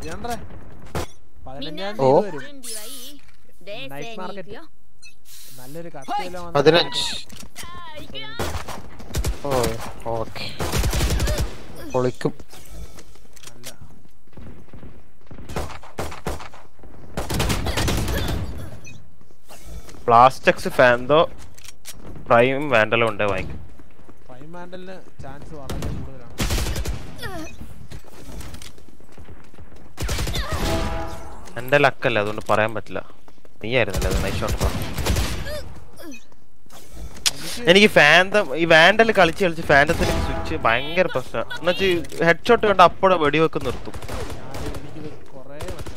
ഇതാണ്ടേ പതിനഞ്ചാം お തീയതി വരും 準備はいい冷静に行くよ നല്ലൊരു കത്തിയെല്ലാം വന്ന് പതിനഞ്ച് さあ行くよ ഓ ഓക്കെ പൊളിക്കും നല്ല പ്ലാസ്റ്റക്സ് ഫാൻതോ പ്രൈം വാൻഡലോ ഉണ്ട് വാങ്ങിക്കും ഫൈവ് മാൻഡലിന് ചാൻസ് വളരെ കൂടുതലാണ് എന്റെ ലക്കല്ല അതുകൊണ്ട് പറയാൻ പറ്റില്ല നീ ആയിരുന്നല്ലേ അത് നൈസ് ഷോട്ട് എനിക്ക് ഫാന്തം ഈ വാൻഡൽ കളിച്ച് കളിച്ച് ഫാൻറ്റത്തിന് സ്വിച്ച് ഭയങ്കര പ്രശ്നം എന്നുവെച്ച് ഹെഡ് ഷോട്ട് കണ്ട് അപ്പോഴെ വെടിവെക്ക് നിർത്തും ഞാൻ എനിക്കിത് കുറേ വട്ടം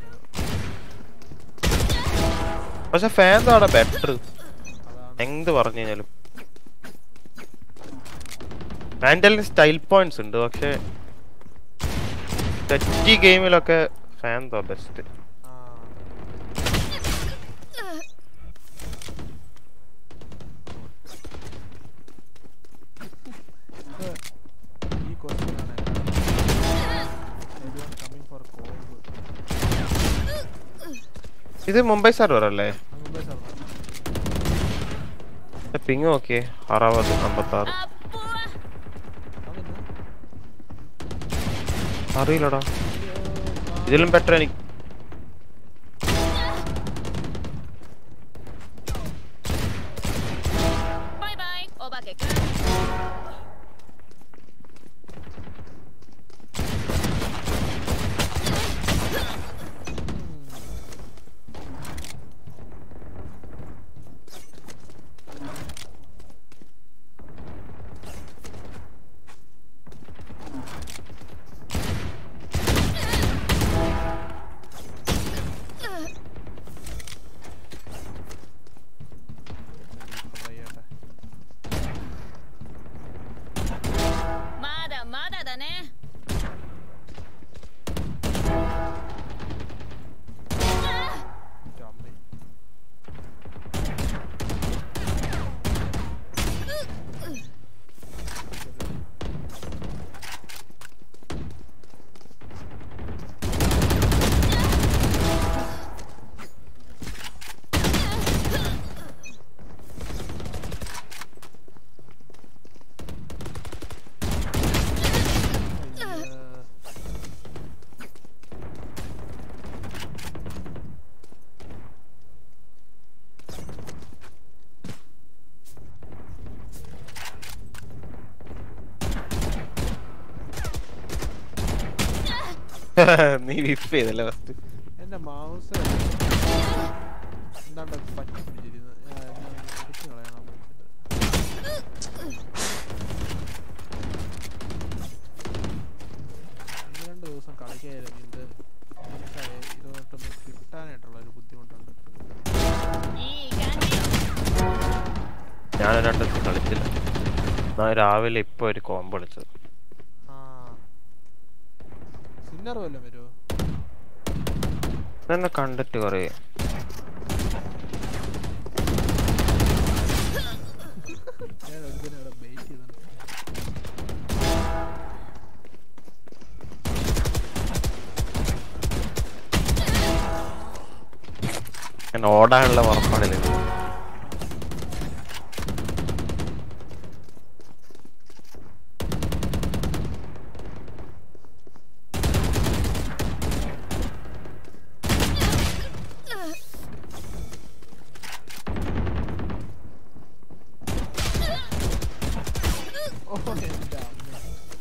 പക്ഷെ ഫാൻതാണ് ബെറ്റർ അതാണ് എന്ത് പറഞ്ഞു കഴിഞ്ഞാലും വാൻഡലിന് സ്റ്റൈൽ പോയിന്റ്സ് ഉണ്ട് പക്ഷെ തെറ്റി ഗെയിമിലൊക്കെ ഫാൻതോ ബെസ്റ്റ് ആ ഇത് ഈ ക്വസ്റ്റ്യൻ ആണ് everyone coming for കോമ്പ് ഇത് മുംബൈ സർവർ അല്ലേ മുംബൈ സർവർ പിങ് നോക്കിയേ അറുപത് അമ്പത്തി ആറ് アッポは അതിന് അറിയില്ലടാ ഇതിലും ബെറ്റർ എനിക്ക് バイバイお化けくん try ചെയ്യട്ടെ. まだまだだね എൻ്റെ അമ്മേ. അയ്യേ. നീ വിപ്പ് ചെയ്തല്ലേ ഫസ്റ്റ് എന്റെ മൗസ് എന്താണ്ട് പറ്റി പിടിച്ചിരുന്നു ഞാൻ ഞാൻ എടുത്ത് കളയണം വെച്ചിട്ട്. ഒന്ന് രണ്ട് ദിവസം കളിക്കായിരുന്നു ഇത് എനിക്കത് ഇതുമായിട്ടൊന്ന് കിട്ടാനായിട്ടുള്ള ഒരു ബുദ്ധിമുട്ടുണ്ട് いい感じよ ഞാൻ രണ്ടു ദിവസം കളിച്ചില്ല ഞാൻ രാവിലെ ഇപ്പൊ ഒരു കോമ്പ് കളിച്ചത് ആ സിന്നർ വല്ലതും വരുമോ എന്നെ കണ്ടിട്ട് കുറേ ഞാൻ ഒരുതിനെ ഇവിടെ വെയിറ്റ് ചെയ്തിട്ടുണ്ട് ഞാൻ ഓടാനുള്ള പുറപ്പാടില്ല ഓ എൻ്റെ അമ്മേ.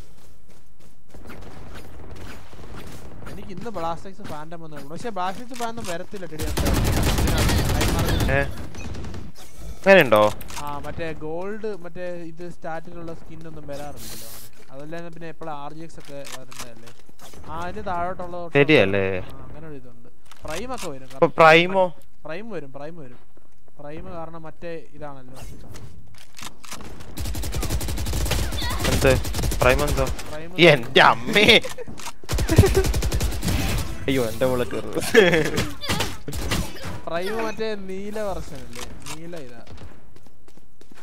എനിക്ക് ഇന്ന് ബ്ലാസ്റ്റക്സ് ഫാൻറ്റം വന്നു പക്ഷെ ബ്ലാസ്റ്റക്സ് ഫാൻറ്റം വരത്തില്ല ടെടി ഏ അങ്ങനെയുണ്ടോ ആ മറ്റേ ഗോൾഡ് മറ്റേ ഇത് സ്റ്റാറ്റിലുള്ള സ്കിൻ ഒന്നും വരാറില്ലല്ലോ അവന്. അതല്ല പിന്നെ എപ്പോഴും ആർ ജി എക്സ് ഒക്കെ വരുന്നതല്ലേ ആ അതിന് താഴോട്ടുള്ള ശരിയല്ലേ? അങ്ങനെ ഒരു ഇതുണ്ട് പ്രൈം ഒക്കെ വരും അപ്പൊ പ്രൈമോ പ്രൈം വരും പ്രൈം വരും പ്രൈം കാരണം മറ്റേ ഇതാണല്ലോ എന്ത് പ്രൈം എന്തോ പ്രൈം എന്റെ അമ്മേ അയ്യോ എന്റെ ബുള്ളറ്റ് പ്രൈം മറ്റേ നീല വെർഷൻ അല്ലേ നീല ഇതാ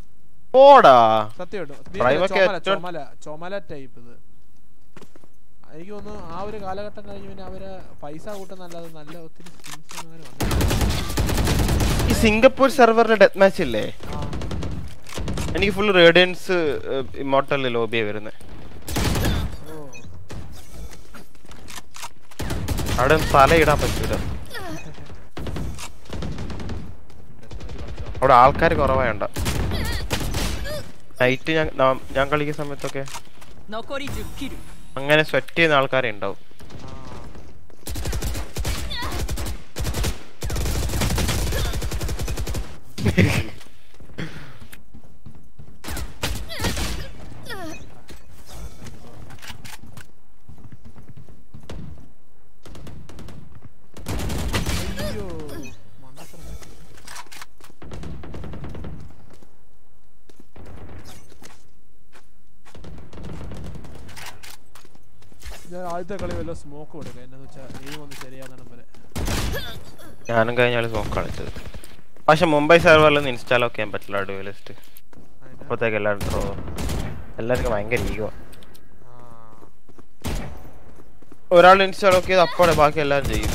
പോടാ സത്യമായിട്ടും Prime ഒക്കെ ചുമല ഏറ്റവും- ചുമല ചുമല ടൈപ്പ് ഇത് എനിക്ക് തോന്നുന്നു ആ ഒരു കാലഘട്ടം കഴിഞ്ഞ് പിന്നെ അവര് പൈസ കൂട്ടുന്നല്ലാതെ നല്ല ഒത്തിരി സ്കിൻസ് അങ്ങനെ വന്നു ഈ സിംഗപ്പൂർ സെർവറിലെ ഡെത്ത് മാച്ച് ഇല്ലേ ആ എനിക്ക് ഫുൾ റേഡിയൻസ് ഇമോട്ടൽ ലോബിയെ വരുന്നത് ഓ അവിടെ ഒന്നും തലയിടാൻ പറ്റൂല അവിടെ ആൾക്കാർ കുറവായണ്ട നൈറ്റ് ഞാൻ നാം- ഞാൻ കളിക്കുന്ന സമയത്തൊക്കെ 残り10キル അങ്ങനെ സ്വെറ്റ് ചെയ്യുന്ന ആൾക്കാരെ ഉണ്ടാവും അയ്യോ മണ്ടത്തരം പറ്റി. ഞാൻ ആദ്യത്തെ കളി വല്ല സ്മോക്ക് കൊടുക്കുക എന്നാന്ന് വെച്ചാൽ എയിം ഒന്ന് ശരിയാകുന്ന വരെ ഞാനും കഴിഞ്ഞാൽ സ്മോക്ക് കളിച്ചത് പക്ഷെ മുംബൈ സെർവറിലൊന്നും ഇൻസ്റ്റാൾ ഒക്കെ ചെയ്യാൻ പറ്റില്ല ഡുവലിസ്റ്റ് അതിന്റെ അപ്പോഴത്തേക്ക് എല്ലാവരും ത്രോ എല്ലാവർക്കും ഭയങ്കര ഈഗോ ആ ഒരാൾ ഇൻസ്റ്റാൾ ഒക്കെ ചെയ്ത് അപ്പോടെ ബാക്കി എല്ലാവരും ചെയ്യും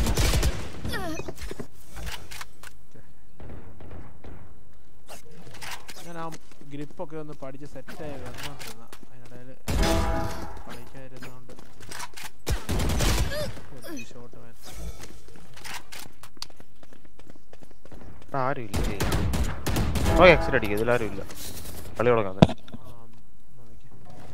ഞാൻ ആ ഗ്രിപ്പൊക്കെ ഒന്ന് പഠിച്ച് സെറ്റായി വന്നോണ്ടിരുന്ന അതിനിടയിൽ കളിക്കാതിരുന്നോണ്ട് ഷോട്ട് വേൻ ആരും ഇല്ല നമുക്ക് എക്സിറ്റ് അടിക്കുക ഇതിലാരും ഇല്ല കളി തുടങ്ങാൻ തന്നെ. ആ നോക്കി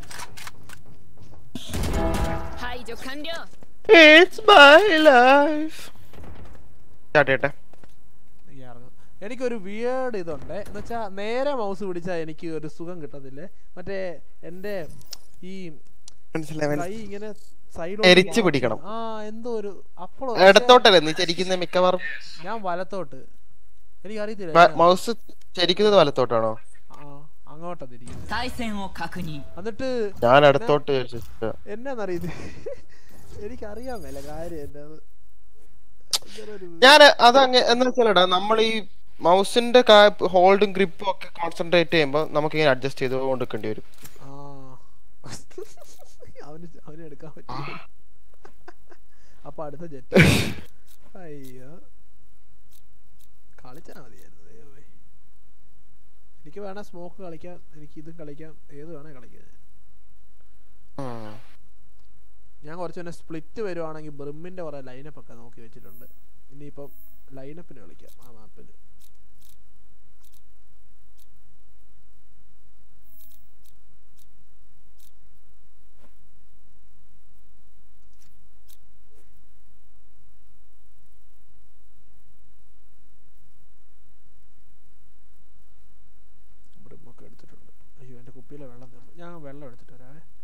排除完了 It's my life. സ്റ്റാർട്ട് ചെയ്യട്ടെ ഈ ഇറങ്ങും എനിക്കൊരു വിയേർഡ് ഇതുണ്ട് എന്ന് വെച്ചാൽ നേരെ മൗസ് പിടിച്ചാൽ എനിക്ക് ഒരു സുഖം കിട്ടത്തില്ലേ മറ്റേ എൻ്റെ ഈ കൈ ഇങ്ങനെ സൈഡ് എരിച്ച് പിടിക്കണം. ആ എന്തോ ഒരു അപ്പോൾ ഇടത്തോട്ടല്ലേ നീ ചരിക്കുന്ന മിക്കവാറും ഞാൻ വലത്തോട്ട് എനിക്കറിയത്തില്ല മൗസ് ചരിക്കുന്നത് വലത്തോട്ടാണോ ആ അങ്ങോട്ടാ തിരിക്കുന്നത് 対戦を確認 എന്നിട്ട് ഞാൻ ഇടത്തോട്ട് ചരിച്ചിട്ട് എന്നാന്നറിയത് എനിക്കറിയാൻ മേല കാര്യം എൻ്റെ അത് ഇങ്ങനെ ഒരു ഞാൻ അതങ്ങ് എന്ന് വെച്ചാലടാ നമ്മൾ ഈ മൗസിന്റെ ഹോൾഡും ഗ്രിപ്പും ഒക്കെ കോൺസെൻട്രേറ്റ് ചെയ്യുമ്പോൾ നമുക്ക് ഇങ്ങനെ അഡ്ജസ്റ്റ് ചെയ്തുകൊണ്ട് നിൽക്കേണ്ടി വരും ആ അവന് അവന് എടുക്കാൻ പറ്റില്ല അപ്പൊ അടുത്ത ജെറ്റ് അയ്യോ കളിച്ചാ മതിയായിരുന്നു ദൈവമേ എനിക്ക് വേണേ സ്മോക്ക് കളിക്കാം എനിക്ക് ഇതും കളിക്കാം ഏത് വേണേ കളിക്കാം ഞാൻ. ഉം. ഞാൻ കുറച്ച് തന്നെ സ്പ്ലിറ്റ് വരുവാണെങ്കിൽ ബ്രിമ്മിന്റെ കുറെ ലൈനപ്പ് ഒക്കെ നോക്കി വെച്ചിട്ടുണ്ട് ഇനിയിപ്പം ലൈനപ്പിന് കളിക്കാം ആ മാപ്പിൽ ബ്രിമ്മൊക്കെ എടുത്തിട്ടുണ്ട് അയ്യോ എൻ്റെ കുപ്പിയിലെ വെള്ളം തീർന്നു ഞാൻ വെള്ളം എടുത്തിട്ട് വരാവേ